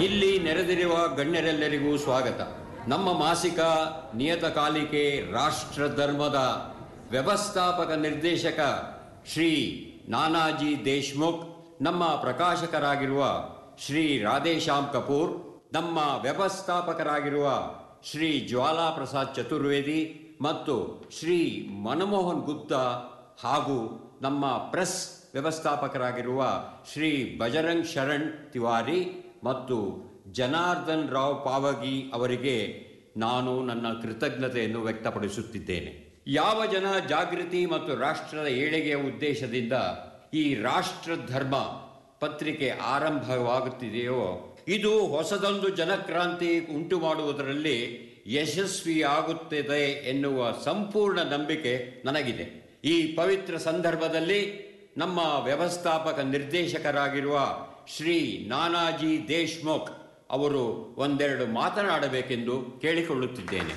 ಇಲ್ಲಿ ನೆರೆದಿರುವ ಗಣ್ಯರೆಲ್ಲರಿಗೂ ಸ್ವಾಗತ ನಮ್ಮ ಮಾಸಿಕ ನಿಯತಕಾಲಿಕೆ ರಾಷ್ಟ್ರ ಧರ್ಮದ ವ್ಯವಸ್ಥಾಪಕ ನಿರ್ದೇಶಕ ಶ್ರೀ ನಾನಾಜಿ ದೇಶ್ಮುಖ್ ನಮ್ಮ ಪ್ರಕಾಶಕರಾಗಿರುವ ಶ್ರೀ ರಾಧೇಶ್ಯಾಮ್ ಕಪೂರ್ ನಮ್ಮ ವ್ಯವಸ್ಥಾಪಕರಾಗಿರುವ ಶ್ರೀ ಜ್ವಾಲಾ ಪ್ರಸಾದ್ ಚತುರ್ವೇದಿ ಮತ್ತು ಶ್ರೀ ಮನಮೋಹನ್ ಗುಪ್ತಾ ಹಾಗೂ ನಮ್ಮ ಪ್ರೆಸ್ ವ್ಯವಸ್ಥಾಪಕರಾಗಿರುವ ಶ್ರೀ ಬಜರಂಗ್ ಶರಣ್ ತಿವಾರಿ ಮತ್ತು ಜನಾರ್ದನ್ ರಾವ್ ಪಾವಗಿ ಅವರಿಗೆ ನಾನು ನನ್ನ ಕೃತಜ್ಞತೆಯನ್ನು ವ್ಯಕ್ತಪಡಿಸುತ್ತಿದ್ದೇನೆ ಯಾವ ಜನ ಜಾಗೃತಿ ಮತ್ತು ರಾಷ್ಟ್ರದ ಏಳಿಗೆಯ ಉದ್ದೇಶದಿಂದ ಈ ರಾಷ್ಟ್ರ ಧರ್ಮ ಪತ್ರಿಕೆ ಆರಂಭವಾಗುತ್ತಿದೆಯೋ ಇದು ಹೊಸದೊಂದು ಜನಕ್ರಾಂತಿ ಉಂಟು ಮಾಡುವುದರಲ್ಲಿ ಯಶಸ್ವಿಯಾಗುತ್ತದೆ ಎನ್ನುವ ಸಂಪೂರ್ಣ ನಂಬಿಕೆ ನನಗಿದೆ ಈ ಪವಿತ್ರ ಸಂದರ್ಭದಲ್ಲಿ ನಮ್ಮ ವ್ಯವಸ್ಥಾಪಕ ನಿರ್ದೇಶಕರಾಗಿರುವ ಶ್ರೀ ನಾನಾಜಿ ದೇಶ್ಮುಖ್ ಅವರು ಒಂದೆರಡು ಮಾತನಾಡಬೇಕೆಂದು ಕೇಳಿಕೊಳ್ಳುತ್ತಿದ್ದೇನೆ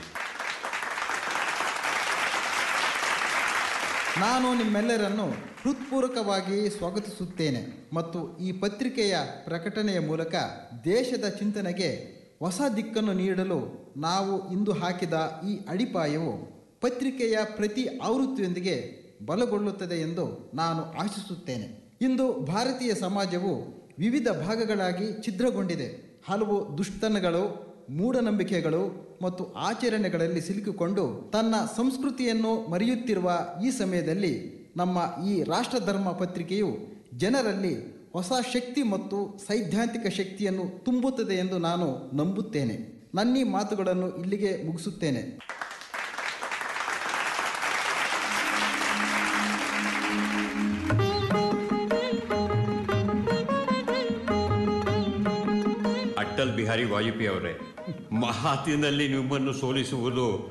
ನಾನು ನಿಮ್ಮೆಲ್ಲರನ್ನು ಹೃತ್ಪೂರ್ವಕವಾಗಿ ಸ್ವಾಗತಿಸುತ್ತೇನೆ ಮತ್ತು ಈ ಪತ್ರಿಕೆಯ ಪ್ರಕಟಣೆಯ ಮೂಲಕ ದೇಶದ ಚಿಂತನೆಗೆ ಹೊಸ ದಿಕ್ಕನ್ನು ನೀಡಲು ನಾವು ಇಂದು ಹಾಕಿದ ಈ ಅಡಿಪಾಯವು ಪತ್ರಿಕೆಯ ಪ್ರತಿ ಆವೃತ್ತಿಯೊಂದಿಗೆ ಬಲಗೊಳ್ಳುತ್ತದೆ ಎಂದು ನಾನು ಆಶಿಸುತ್ತೇನೆ ಇಂದು ಭಾರತೀಯ ಸಮಾಜವು ವಿವಿಧ ಭಾಗಗಳಾಗಿ ಛಿದ್ರಗೊಂಡಿದೆ ಹಲವು ದುಷ್ಟತನಗಳು ಮೂಢನಂಬಿಕೆಗಳು ಮತ್ತು ಆಚರಣೆಗಳಲ್ಲಿ ಸಿಲುಕಿಕೊಂಡು ತನ್ನ ಸಂಸ್ಕೃತಿಯನ್ನು ಮರೆಯುತ್ತಿರುವ ಈ ಸಮಯದಲ್ಲಿ ನಮ್ಮ ಈ ರಾಷ್ಟ್ರಧರ್ಮ ಪತ್ರಿಕೆಯು ಜನರಲ್ಲಿ ಹೊಸ ಶಕ್ತಿ ಮತ್ತು ಸೈದ್ಧಾಂತಿಕ ಶಕ್ತಿಯನ್ನು ತುಂಬುತ್ತದೆ ಎಂದು ನಾನು ನಂಬುತ್ತೇನೆ ನನ್ನೀ ಮಾತುಗಳನ್ನು ಇಲ್ಲಿಗೆ ಮುಗಿಸುತ್ತೇನೆ ಅಟಲ್ ಬಿಹಾರಿ ವಾಜಪೇಯಿ ಅವರೇ ಮಹಾತಿನಲ್ಲಿ ನಿಮ್ಮನ್ನು ಸೋಲಿಸುವುದು